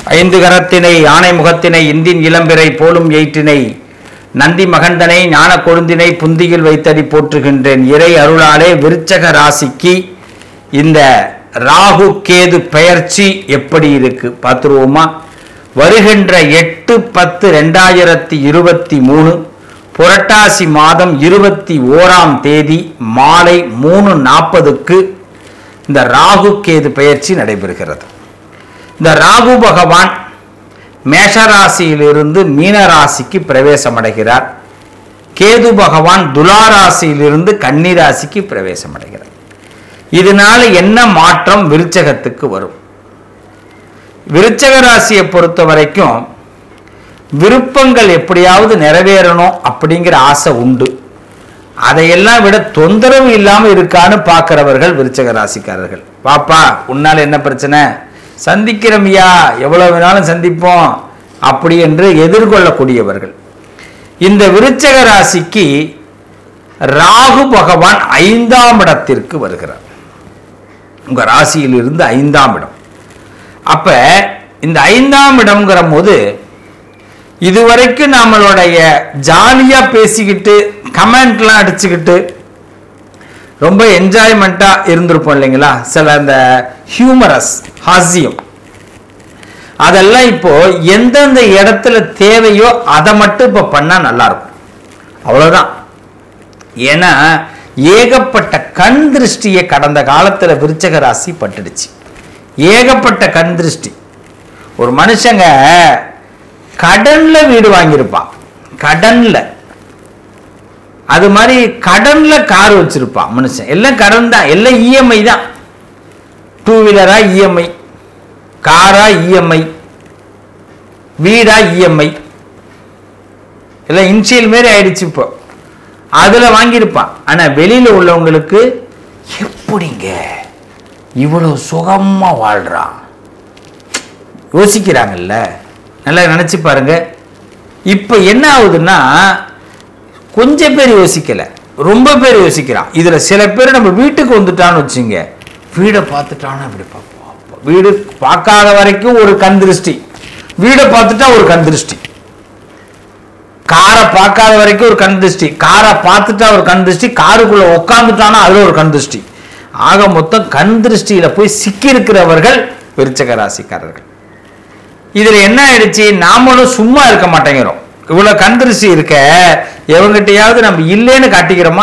ஐந்து கரத்தினை யானை முகத்தினை இந்தின் இளம்பிறை போலும் எயிற்றினை நந்தி மகந்தனை ஞான கொழுந்தினை புந்தியில் வைத்தடி போற்றுகின்றேன் இறை அருளாலே விருச்சக ராசிக்கு இந்த ராகு கேது பெயர்ச்சி எப்படி இருக்கு பார்த்துருவோமா வருகின்ற எட்டு பத்து ரெண்டாயிரத்தி இருபத்தி மூணு புரட்டாசி மாதம் இருபத்தி ஓராம் தேதி மாலை மூணு நாற்பதுக்கு இந்த ராகு கேது பெயர்ச்சி நடைபெறுகிறது இந்த ராகு பகவான் மேஷராசியிலிருந்து மீன ராசிக்கு பிரவேசம் அடைகிறார் கேது பகவான் துலா ராசியிலிருந்து கன்னி ராசிக்கு பிரவேசம் அடைகிறார் இதனால என்ன மாற்றம் விருச்சகத்துக்கு வரும் விருச்சக ராசியை பொறுத்த வரைக்கும் விருப்பங்கள் எப்படியாவது நிறைவேறணும் அப்படிங்கிற ஆசை உண்டு அதையெல்லாம் விட தொந்தரவு இல்லாம இருக்கான்னு பார்க்கிறவர்கள் விருச்சக ராசிக்காரர்கள் பாப்பா உன்னால என்ன பிரச்சனை சந்திக்கிறோம்யா எவ்வளவு வேணாலும் சந்திப்போம் அப்படி என்று எதிர்கொள்ளக்கூடியவர்கள் இந்த விருச்சக ராசிக்கு ராகு பகவான் ஐந்தாம் இடத்திற்கு வருகிறார் உங்க ராசியிலிருந்து ஐந்தாம் இடம் அப்ப இந்த ஐந்தாம் இடம்ங்கிற போது இதுவரைக்கும் நம்மளுடைய ஜாலியா பேசிக்கிட்டு கமெண்ட்லாம் அடிச்சுக்கிட்டு ரொம்ப என்ஜாய்மெண்ட்டா இருந்திருப்போம் இல்லைங்களா சில அந்த ஹியூமரஸ் ஹாஸ்யம் அதெல்லாம் இப்போ எந்தெந்த இடத்துல தேவையோ அதை மட்டும் இப்போ பண்ணா நல்லா இருக்கும் அவ்வளவுதான் ஏன்னா ஏகப்பட்ட கண் திருஷ்டியை கடந்த காலத்துல விருச்சக ராசி பட்டுடுச்சு ஏகப்பட்ட கண் திருஷ்டி ஒரு மனுஷங்க கடன்ல வீடு வாங்கியிருப்பான் கடன்ல அது மாதிரி கடன்ல கார் வச்சிருப்பான் மனுஷன் எல்லாம் கடன் தான் எல்லாம் இஎம்ஐ தான் டூ வீலரா இஎம்ஐ காரா இஎம்ஐ வீடா இஎம்ஐ எல்லாம் இன்சியல் மாரி ஆயிடுச்சு இப்போ அதுல வாங்கியிருப்பான் ஆனா வெளியில உள்ளவங்களுக்கு எப்படிங்க இவ்வளவு சுகமா வாழ்றான் யோசிக்கிறாங்கல்ல நல்லா நினைச்சு பாருங்க இப்ப என்ன ஆகுதுன்னா கொஞ்சம் பேர் யோசிக்கல ரொம்ப பேர் யோசிக்கிறான் இதுல சில பேர் நம்ம வீட்டுக்கு வந்துட்டான்னு வச்சுங்க வீடை பார்த்துட்டான்னு அப்படி பார்ப்போம் அப்ப வீடு பார்க்காத வரைக்கும் ஒரு கண் திருஷ்டி வீடை பார்த்துட்டா ஒரு கண் திருஷ்டி காரை பார்க்காத வரைக்கும் ஒரு கண் திருஷ்டி காரை பார்த்துட்டா ஒரு கண் திருஷ்டி காருக்குள்ள உட்காந்துட்டானா அதுல ஒரு கண் திருஷ்டி ஆக மொத்தம் கண் திருஷ்டியில போய் சிக்கி இருக்கிறவர்கள் விருச்சக ராசிக்காரர்கள் இதுல என்ன ஆயிடுச்சு நாமளும் சும்மா இருக்க மாட்டேங்கிறோம் இவ்வளவு கண் திருஷ்டி இருக்க எவங்கிட்டயாவது நம்ம இல்லைன்னு காட்டிக்கிறோமா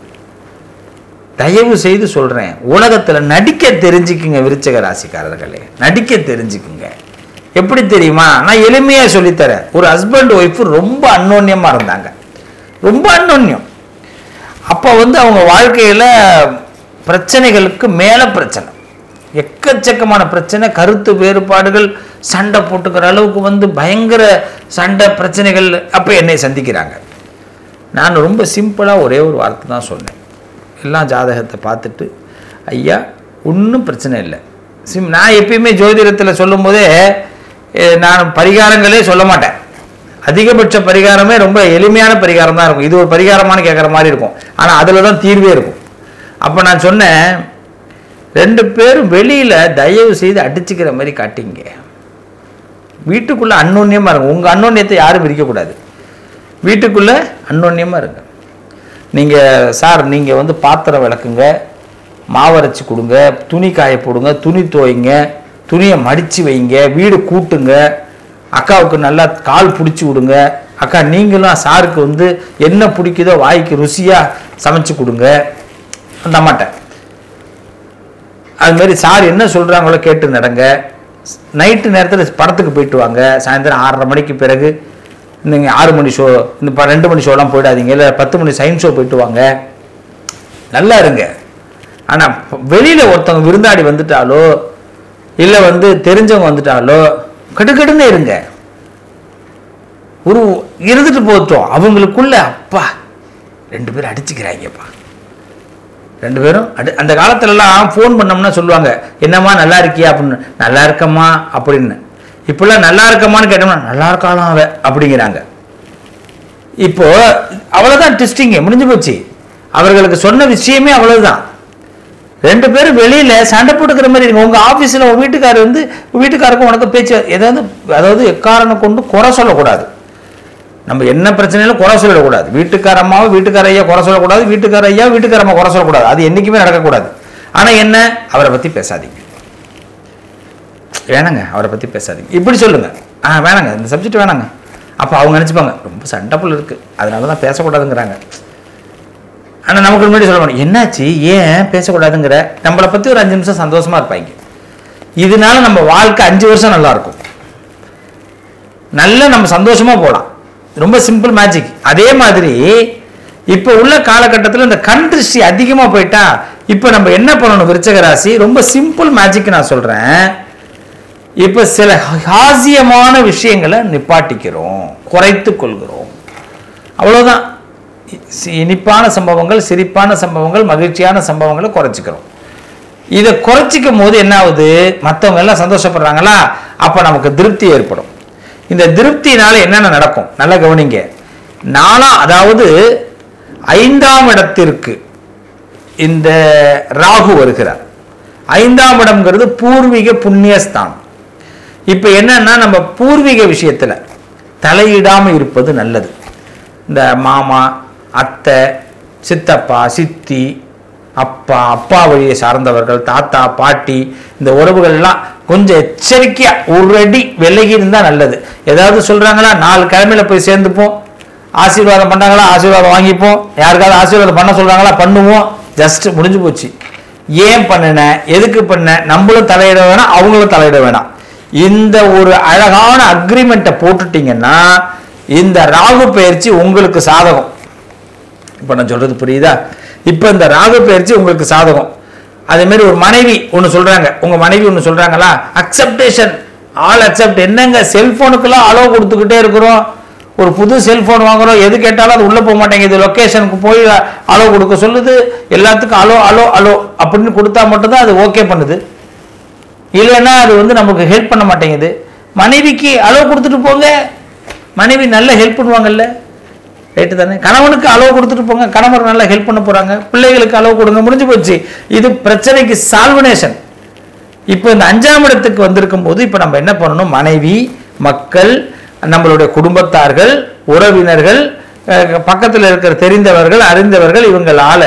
தயவு செய்து சொல்றேன் உலகத்துல நடிக்க தெரிஞ்சுக்குங்க விருச்சக ராசிக்காரர்களே நடிக்க தெரிஞ்சுக்குங்க எப்படி தெரியுமா நான் எளிமையா சொல்லித்தரேன் ஒரு ஹஸ்பண்ட் ஒய்ஃப் ரொம்ப அன்னோன்யமா இருந்தாங்க ரொம்ப அன்னோன்யம் அப்போ வந்து அவங்க வாழ்க்கையில பிரச்சனைகளுக்கு மேல பிரச்சனை எக்கச்சக்கமான பிரச்சனை கருத்து வேறுபாடுகள் சண்டை போட்டுக்கிற அளவுக்கு வந்து பயங்கர சண்டை பிரச்சனைகள் அப்போ என்னை சந்திக்கிறாங்க நான் ரொம்ப சிம்பிளாக ஒரே ஒரு வார்த்தை தான் சொன்னேன் எல்லாம் ஜாதகத்தை பார்த்துட்டு ஐயா ஒன்றும் பிரச்சனை இல்லை சிம் நான் எப்பயுமே ஜோதிடத்தில் சொல்லும்போதே eh, நான் பரிகாரங்களே சொல்ல மாட்டேன் அதிகபட்ச பரிகாரமே ரொம்ப எளிமையான பரிகாரம் தான் இருக்கும் இது ஒரு பரிகாரமானு கேட்குற மாதிரி இருக்கும் ஆனால் அதில் தான் தீர்வே இருக்கும் அப்போ நான் சொன்னேன் ரெண்டு பேரும் வெளியில் தயவு செய்து அடிச்சுக்கிற மாதிரி காட்டிங்க வீட்டுக்குள்ளே அன்னோன்யமாக இருங்க உங்கள் அன்னோன்யத்தை யாரும் விரிக்கக்கூடாது வீட்டுக்குள்ளே அன்னோன்யமாக இருங்க நீங்கள் சார் நீங்கள் வந்து பாத்திரம் விளக்குங்க மாவரைச்சி கொடுங்க துணி காய போடுங்க துணி துவைங்க துணியை மடித்து வைங்க வீடு கூட்டுங்க அக்காவுக்கு நல்லா கால் பிடிச்சி விடுங்க அக்கா நீங்களும் சாருக்கு வந்து என்ன பிடிக்குதோ வாய்க்கு ருசியாக சமைச்சு கொடுங்க அந்த மாட்டேன் அது மாதிரி சார் என்ன சொல்கிறாங்களோ கேட்டு நடங்க நைட்டு நேரத்தில் படத்துக்கு போயிட்டு வாங்க சாயந்தரம் ஆறரை மணிக்கு பிறகு நீங்கள் ஆறு மணி ஷோ இந்த ப- ரெண்டு மணி ஷோலாம் போயிடாதீங்க இல்லை பத்து மணி சயின்ஸ் ஷோ போயிட்டு வாங்க நல்லா இருங்க ஆனால் வெளியில் ஒருத்தவங்க விருந்தாடி வந்துட்டாலோ இல்லை வந்து தெரிஞ்சவங்க வந்துட்டாலோ கடுக்கடுன்னு இருங்க ஒரு இருந்துட்டு போத்தோம் அவங்களுக்குள்ள அப்பா ரெண்டு பேரும் அடிச்சுக்கிறாங்கப்பா ரெண்டு பேரும் அடி அந்த காலத்துலலாம் ஃபோன் பண்ணோம்னா சொல்லுவாங்க என்னம்மா நல்லா இருக்கியா அப்படின்னு நல்லா இருக்கம்மா அப்படின்னு இப்பெல்லாம் நல்லா இருக்கம்மான்னு கேட்டோம்னா நல்லா இருக்காளாம் அவ அப்படிங்கிறாங்க இப்போ அவ்வளோதான் ட்விஸ்டிங்க முடிஞ்சு போச்சு அவர்களுக்கு சொன்ன விஷயமே அவ்வளவுதான் ரெண்டு பேரும் வெளியில சண்டை போட்டுக்கிற மாதிரி இருக்கு உங்க ஆபீஸ்ல உங்க வீட்டுக்காரர் வந்து உங்க வீட்டுக்காருக்கும் உனக்கு பேச்சு ஏதாவது அதாவது எக்காரணம் கொண்டு குறை சொல்லக்கூடாது நம்ம என்ன பிரச்சனையிலும் குறை சொல்லக்கூடாது வீட்டுக்கார அம்மாவும் வீட்டுக்கார ஐயா குறை சொல்லக்கூடாது வீட்டுக்கார ஐயா வீட்டுக்கார அம்மா குறை சொல்லக்கூடாது அது என்னைக்குமே நடக்கக்கூடாது ஆனா என்ன அவரை பத்தி பேசாதீங்க வேணாங்க அவரை பத்தி பேசாதீங்க இப்படி சொல்லுங்க ஆ வேணாங்க இந்த சப்ஜெக்ட் வேணாங்க அப்போ அவங்க நினைச்சுப்பாங்க ரொம்ப சண்டை புல் இருக்கு அதனால தான் பேசக்கூடாதுங்கிறாங்க ஆனா நமக்கு முன்னாடி சொல்ல மாட்டோம் என்னாச்சு ஏன் பேசக்கூடாதுங்கிற நம்மளை பத்தி ஒரு அஞ்சு நிமிஷம் சந்தோஷமா இருப்பாங்க இதனால நம்ம வாழ்க்கை அஞ்சு வருஷம் நல்லா இருக்கும் நல்ல நம்ம சந்தோஷமா போகலாம் ரொம்ப சிம்பிள் மேஜிக் அதே மாதிரி இப்போ உள்ள காலகட்டத்தில் இந்த கண் திருஷ்டி அதிகமாக போயிட்டா இப்போ நம்ம என்ன பண்ணணும் விருச்சக ராசி ரொம்ப சிம்பிள் மேஜிக் நான் சொல்றேன் இப்போ சில ஹாசியமான விஷயங்களை நிப்பாட்டிக்கிறோம் குறைத்து கொள்கிறோம் அவ்வளவுதான் சி- இனிப்பான சம்பவங்கள் சிரிப்பான சம்பவங்கள் மகிழ்ச்சியான சம்பவங்களை குறைச்சிக்கிறோம் இதை குறைச்சிக்கும் போது என்ன ஆகுது மற்றவங்க எல்லாம் சந்தோஷப்படுறாங்களா அப்போ நமக்கு திருப்தி ஏற்படும் இந்த திருப்தினால என்னென்ன நடக்கும் நல்லா கவனிங்க நாளா அதாவது ஐந்தாம் இடத்திற்கு இந்த ராகு வருகிறார் ஐந்தாம் இடம்ங்கிறது பூர்வீக புண்ணியஸ்தானம் இப்போ என்னன்னா நம்ம பூர்வீக விஷயத்துல தலையிடாம இருப்பது நல்லது இந்த மாமா அத்தை சித்தப்பா சித்தி அப்பா அப்பா வழியை சார்ந்தவர்கள் தாத்தா பாட்டி இந்த உறவுகள் எல்லாம் கொஞ்சம் எச்சரிக்கையா ஒரு அடி விலகி இருந்தா நல்லது ஏதாவது சொல்றாங்களா நாலு கிழமையில போய் சேர்ந்துப்போம் ஆசீர்வாதம் பண்ணாங்களா ஆசீர்வாதம் வாங்கிப்போம் யாருக்காவது ஆசீர்வாதம் பண்ண சொல்றாங்களா பண்ணுவோம் ஜஸ்ட் முடிஞ்சு போச்சு ஏன் பண்ணுன எதுக்கு பண்ண நம்மளும் தலையிட வேணாம் அவங்களும் தலையிட வேணாம் இந்த ஒரு அழகான அக்ரிமெண்ட்டை போட்டுட்டீங்கன்னா இந்த ராகு பயிற்சி உங்களுக்கு சாதகம் இப்போ நான் சொல்றது புரியுதா இப்போ இந்த ராகு பயிற்சி உங்களுக்கு சாதகம் அதே மாதிரி ஒரு மனைவி ஒன்று சொல்றாங்க உங்க மனைவி ஒன்று சொல்றாங்களா அக்செப்டேஷன் ஆல் அக்செப்ட் என்னங்க செல்போனுக்கெல்லாம் அலோ கொடுத்துக்கிட்டே இருக்கிறோம் ஒரு புது செல்போன் வாங்குறோம் எது கேட்டாலும் அது உள்ள போக மாட்டேங்குது லொக்கேஷனுக்கு போய் அலோ கொடுக்க சொல்லுது எல்லாத்துக்கும் அலோ அலோ அலோ அப்படின்னு கொடுத்தா மட்டும்தான் அது ஓகே பண்ணுது இல்லைன்னா அது வந்து நமக்கு ஹெல்ப் பண்ண மாட்டேங்குது மனைவிக்கு அளவு கொடுத்துட்டு போங்க மனைவி நல்ல ஹெல்ப் பண்ணுவாங்கல்ல ரைட்டு தானே கணவனுக்கு அளவு கொடுத்துட்டு போங்க கணவர் நல்லா ஹெல்ப் பண்ண போறாங்க பிள்ளைகளுக்கு அளவு கொடுங்க முடிஞ்சு போச்சு இது பிரச்சனைக்கு சால்வனேஷன் இப்போ இந்த அஞ்சாம் இடத்துக்கு வந்திருக்கும் போது இப்போ நம்ம என்ன பண்ணணும் மனைவி மக்கள் நம்மளுடைய குடும்பத்தார்கள் உறவினர்கள் அஹ், பக்கத்தில் இருக்கிற தெரிந்தவர்கள் அறிந்தவர்கள் இவங்களால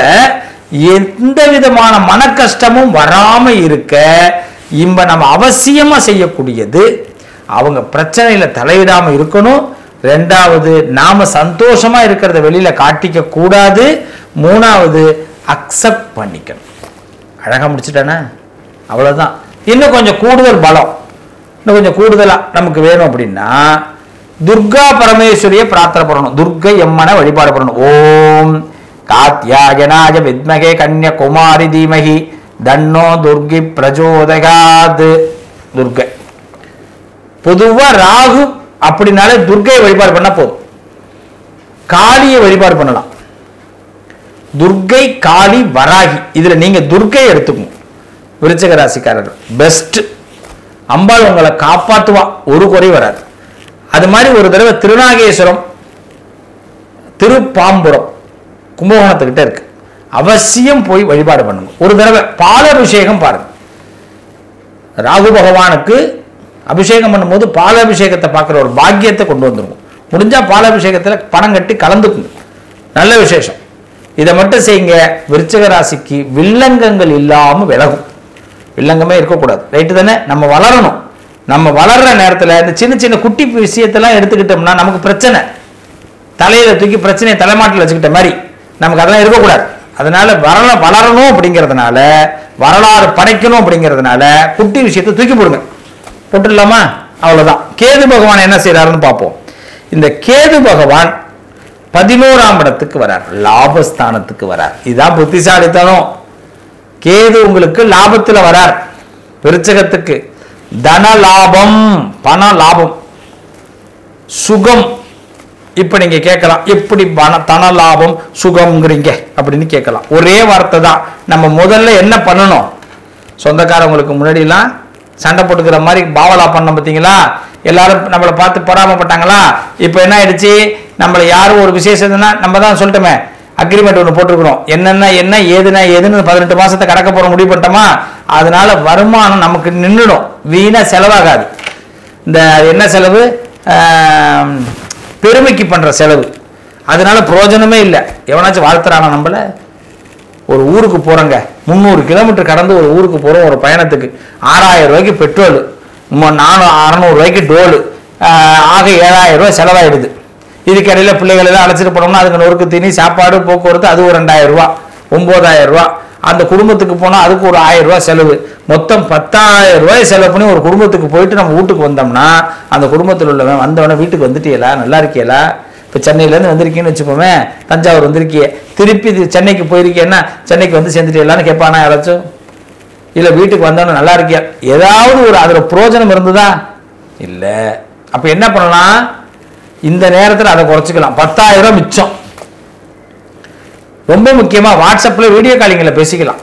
எந்த விதமான மன கஷ்டமும் வராம இருக்க இம்ப நம்ம அவசியமா செய்யக்கூடியது அவங்க பிரச்சனையில தலையிடாம இருக்கணும் ரெண்டாவது நாம சந்தோஷமா இருக்கிறத வெளியில காட்டிக்க கூடாது மூணாவது அக்செப்ட் பண்ணிக்கணும் அழகா முடிச்சுட்டானே அவ்வளவுதான் இன்னும் கொஞ்சம் கூடுதல் பலம் இன்னும் கொஞ்சம் கூடுதலா நமக்கு வேணும் அப்படின்னா துர்கா பரமேஸ்வரியை பிரார்த்தனை பண்ணணும் துர்கை எம்மனை வழிபாடு பண்ணணும் ஓம் காத்யாயனாய வித்மகே கன்யகுமாரி தீமகி தன்னோ துர்கி பிரஜோதகாத் துர்கை பொதுவா ராகு அப்படின்னாலே துர்க்கையை வழிபாடு பண்ணா போதும் காளியை வழிபாடு பண்ணலாம் துர்க்கை காளி வராகி இதுல நீங்க துர்க்கை எடுத்துக்கணும் விருச்சக ராசிக்காரர்கள் பெஸ்ட் அம்பாள் உங்களை காப்பாத்துவா ஒரு குறை வராது அது மாதிரி ஒரு தடவை திருநாகேஸ்வரம் திருப்பாம்புரம் கும்பகோணத்துக்கிட்ட இருக்கு அவசியம் போய் வழிபாடு பண்ணுங்க ஒரு தடவை பாலாபிஷேகம் பாருங்க ராகு பகவானுக்கு அபிஷேகம் பண்ணும்போது பாலாபிஷேகத்தை பார்க்குற ஒரு பாக்கியத்தை கொண்டு வந்துருவோம் முடிஞ்சா பாலாபிஷேகத்தில் பணம் கட்டி கலந்துக்குங்க நல்ல விசேஷம் இதை மட்டும் செய்யுங்க விருச்சிக ராசிக்கு வில்லங்கங்கள் இல்லாம விலகும் வில்லங்கமே இருக்கக்கூடாது ரைட்டு தானே நம்ம வளரணும் நம்ம வளர்ற நேரத்தில் இந்த சின்ன சின்ன குட்டி விஷயத்தெல்லாம் எடுத்துக்கிட்டோம்னா நமக்கு பிரச்சனை தலையில தூக்கி பிரச்சனையை தலைமாட்டில் வச்சுக்கிட்ட மாதிரி நமக்கு அதெல்லாம் இருக்கக்கூடாது அதனால வளர வளரணும் அப்படிங்கிறதுனால வரலாறு படைக்கணும் அப்படிங்கிறதுனால குட்டி விஷயத்தை தூக்கி போடுங்க போட்டுடலாமா அவ்வளவுதான் கேது பகவான் என்ன செய்றாருன்னு பார்ப்போம் இந்த கேது பகவான் பதினோராம் இடத்துக்கு வரார் லாபஸ்தானத்துக்கு வரார் இதுதான் புத்திசாலித்தனம் கேது உங்களுக்கு லாபத்துல வரார் விருச்சகத்துக்கு தன லாபம் பண லாபம் சுகம் இப்ப நீங்க கேட்கலாம் எப்படி பண தன லாபம் சுகம்ங்கிறீங்க அப்படின்னு கேட்கலாம் ஒரே வார்த்தை தான் நம்ம முதல்ல என்ன பண்ணணும் சொந்தக்காரங்களுக்கு முன்னாடிலாம் சண்டை போட்டுக்கிற மாதிரி பாவலா பண்ணோம் பார்த்தீங்களா எல்லாரும் நம்மளை பார்த்து பொறாமப்பட்டாங்களா இப்போ என்ன ஆயிடுச்சு நம்மளை யாரும் ஒரு விசேஷம்னா நம்ம தான் சொல்லிட்டோமே அக்ரிமெண்ட் ஒன்று போட்டிருக்கிறோம் என்னென்ன என்ன ஏதுனா ஏதுன்னு பதினெட்டு மாசத்தை கடக்க போற முடிவு பண்ணிட்டோமா அதனால வருமானம் நமக்கு நின்றுடும் வீணா செலவாகாது இந்த என்ன செலவு ஆம், பெருமைக்கு பண்ற செலவு அதனால பிரயோஜனமே இல்லை எவனாச்சும் வாழ்த்துறானா நம்மள ஒரு ஊருக்கு போகிறோங்க முந்நூறு கிலோமீட்டர் கடந்து ஒரு ஊருக்கு போகிறோம் ஒரு பயணத்துக்கு ஆறாயிரம் ரூபாய்க்கு பெட்ரோல் நானூறு அறநூறுவாய்க்கு டோலு ஆஹ் ஆக ஏழாயிரம் ரூபாய் செலவாயிடுது இதுக்கு இடையில பிள்ளைகள் எல்லாம் அழைச்சிட்டு போனோம்னா அதுக்கு நொறுக்கு தீனி சாப்பாடு போக்குவரத்து அது ஒரு ரெண்டாயிரம் ரூபா ஒம்பதாயிரம் ரூபா அந்த குடும்பத்துக்கு போனால் அதுக்கு ஒரு ஆயிரம் ரூபாய் செலவு மொத்தம் பத்தாயிரம் ரூபாய் செலவு பண்ணி ஒரு குடும்பத்துக்கு போயிட்டு நம்ம வீட்டுக்கு வந்தோம்னா அந்த குடும்பத்தில் உள்ளவன் வந்தவன வீட்டுக்கு வந்துட்டியலா நல்லா இருக்கியலா இப்போ சென்னையிலேருந்து வந்திருக்கீன்னு வச்சுப்போமே தஞ்சாவூர் வந்திருக்கியே திருப்பி இது சென்னைக்கு போயிருக்கேன்னா சென்னைக்கு வந்து சேர்ந்துட்டியலான்னு கேட்பானா யாராச்சும் இல்லை வீட்டுக்கு வந்தவன நல்லா இருக்கியா ஏதாவது ஒரு அதில் புரோஜனம் இருந்ததா இல்லை அப்போ என்ன பண்ணலாம் இந்த நேரத்தில் அதை குறைச்சிக்கலாம் பத்தாயிரம் ரூபாய் மிச்சம் ரொம்ப முக்கியமாக வாட்ஸ்அப்பில் வீடியோ காலிங்கில் பேசிக்கலாம்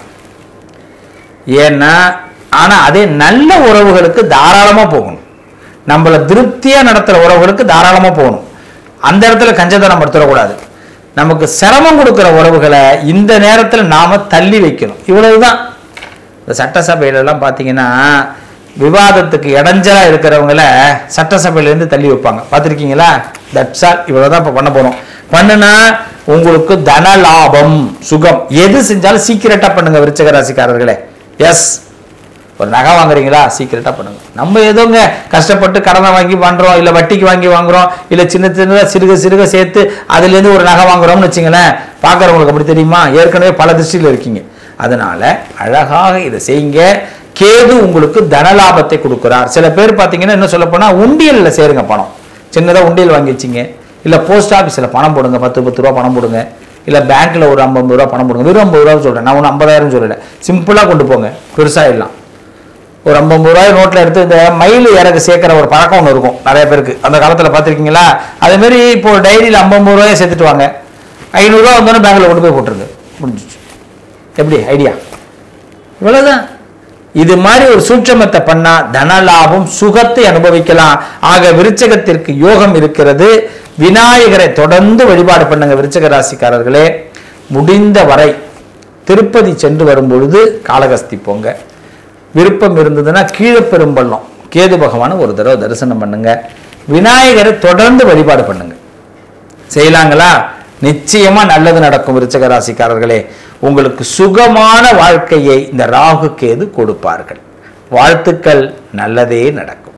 ஏன்னா ஆனால் அதே நல்ல உறவுகளுக்கு தாராளமாக போகணும் நம்மளை திருப்தியாக நடத்துகிற உறவுகளுக்கு தாராளமாக போகணும் அந்த இடத்துல கஞ்சத்தனம் படுத்துடக்கூடாது நமக்கு சிரமம் கொடுக்குற உறவுகளை இந்த நேரத்தில் நாம தள்ளி வைக்கணும் இவ்வளவுதான் இந்த சட்டசபையிலலாம் பார்த்தீங்கன்னா விவாதத்துக்கு இடைஞ்சலா இருக்கிறவங்கள சட்டசபையிலேருந்து தள்ளி வைப்பாங்க பார்த்துருக்கீங்களா தட்ஸ் ஆல் இவ்வளோதான் இப்போ பண்ண போகிறோம் பண்ணுனா உங்களுக்கு தன லாபம் சுகம் எது செஞ்சாலும் சீக்கிரட்டாக பண்ணுங்க விருச்சக ராசிக்காரர்களே எஸ் ஒரு நகை வாங்குறீங்களா சீக்கிரட்டாக பண்ணுங்க நம்ம ஏதோங்க கஷ்டப்பட்டு கடனை வாங்கி பண்ணுறோம் இல்லை வட்டிக்கு வாங்கி வாங்குறோம் இல்லை சின்ன சின்னதாக சிறுக சிறுக சேர்த்து அதுலேருந்து ஒரு நகை வாங்குறோம்னு வச்சுங்களேன் பார்க்குறவங்களுக்கு அப்படி தெரியுமா ஏற்கனவே பல திருஷ்டியில் இருக்கீங்க அதனால அழகாக இதை செய்யுங்க கேது உங்களுக்கு தனலாபத்தை கொடுக்குறார் சில பேர் பார்த்தீங்கன்னா என்ன சொல்ல போனால் உண்டியலில் சேருங்க பணம் சின்னதாக உண்டியல் வாங்கி வச்சிங்க இல்லை போஸ்ட் ஆஃபீஸில் பணம் போடுங்க பத்து பத்து ரூபா பணம் போடுங்க இல்லை பேங்க்கில் ஒரு ஐம்பது ரூபா பணம் போடுங்க வெறும் ஐம்பது ரூபா சொல்கிறேன் நான் ஒன்று ஐம்பதாயிரம் சொல்லலை சிம்பிளாக கொண்டு போங்க பெருசாக இல்லாம் ஒரு ஐம்பது ரூபாய் நோட்டில் எடுத்து இந்த மயில் இறகு சேர்க்குற ஒரு பழக்கம் ஒன்று இருக்கும் நிறைய பேருக்கு அந்த காலத்தில் பார்த்துருக்கீங்களா அதே மாதிரி இப்போ ஒரு டைரியில் ஐம்பது ரூபாயை சேர்த்துட்டு வாங்க ஐநூறுரூவா வந்தோன்னே பேங்கில் கொண்டு போய் போட்டுருங்க முடிஞ்சிச்சு எப்படி ஐடியா இவ்வளவுதான் இது மாதிரி ஒரு சூட்சமத்தை பண்ணா தனலாபம் சுகத்தை அனுபவிக்கலாம் ஆக விருச்சகத்திற்கு யோகம் இருக்கிறது விநாயகரை தொடர்ந்து வழிபாடு பண்ணுங்க விருச்சக ராசிக்காரர்களே முடிந்த வரை திருப்பதி சென்று வரும் பொழுது காளகஸ்தி போங்க விருப்பம் இருந்ததுன்னா கீழப்பெரும்பள்ளம் கேது பகவானை ஒரு தடவை தரிசனம் பண்ணுங்க விநாயகரை தொடர்ந்து வழிபாடு பண்ணுங்க செய்யலாங்களா நிச்சயமா நல்லது நடக்கும் விருச்சக ராசிக்காரர்களே உங்களுக்கு சுகமான வாழ்க்கையை இந்த ராகு கேது கொடுப்பார்கள் வாழ்த்துக்கள் நல்லதே நடக்கும்